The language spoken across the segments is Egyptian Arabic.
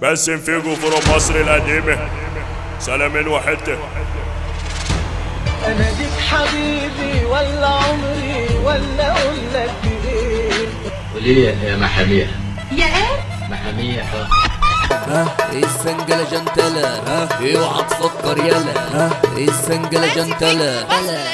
باسم فيجو فروم مصر القديمة سلامين وحتة انا ديك حبيبي ولا عمري ولا اقول لك ايه وليه يا محاميها يا ايه محاميها ها ايه السنجلة جنتلة ها اوعى تفكر يلا ها ايه السنجلة جنتلة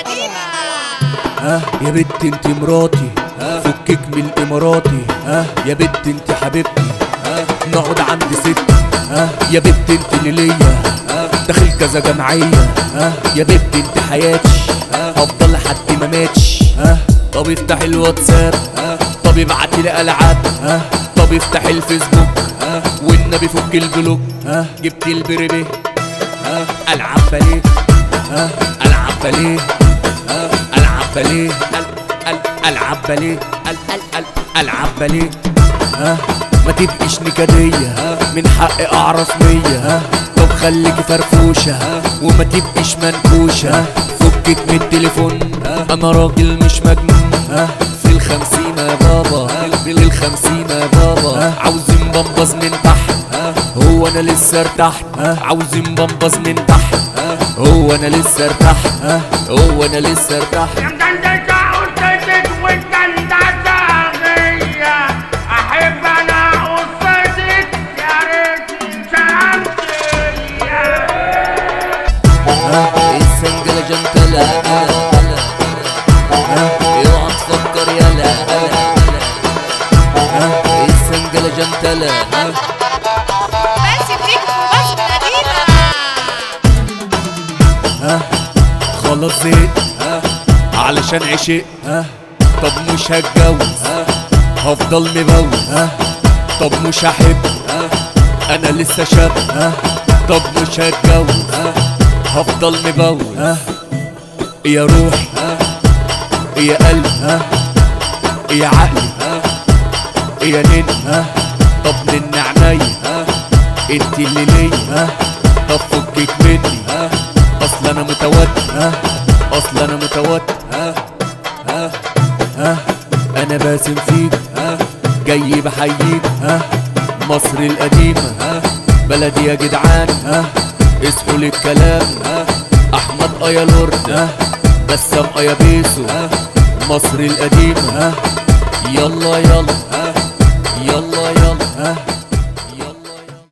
ها يا بت انت مراتي ها فكك من الاماراتي ها يا بت انت حبيبتي ها نقعد عند ستي ها يا بت انت اللي ليا ها داخل كذا جمعية ها يا بت انت حياتي ها هفضل لحد ما ماتش ها طب افتح الواتساب ها طب ابعت لي العاب ها طب افتح الفيسبوك ها والنبي فك البلوك ها جبت البريبي ها العب باليه ها العب باليه ها العب باليه ال- ال- العب باليه ال- ال- ال- العب باليه ها ما تبقيش نكدية ها من حقي اعرف مية ها طب خليكي فرفوشة ها وما تبقيش منكوشة ها فكك من التليفون ها انا راجل مش مجنون ها في الخمسين يا بابا في الخمسين يا بابا عاوزين بمبز من تحت هو انا لسه ارتحت عاوزين بمبز من تحت هو انا لسه ارتحت هو انا لسه ارتحت احب انا قصتك يا ريت ايه السنجلة جنتلة اوعى تفكر يلا ايه السنجلة جنتلة بس فيك بس قديمة خلاص زهقت علشان عشقت طب مش هتجوز هفضل مبوز طب مش هحب انا لسه شاب طب مش هتجوز هفضل مبوز يا روحي يا قلبي يا عقلي يا نين طب من عينيا انت اللي ليا طب فكك مني اصل انا متوتر اصل انا متوتر انا باسم فيك جاي بحييك مصر القديمة بلدي يا جدعان اصحوا للكلام احمد ايا لورد بسام ايا بيسو مصر القديمة يلا يلا يلا يلا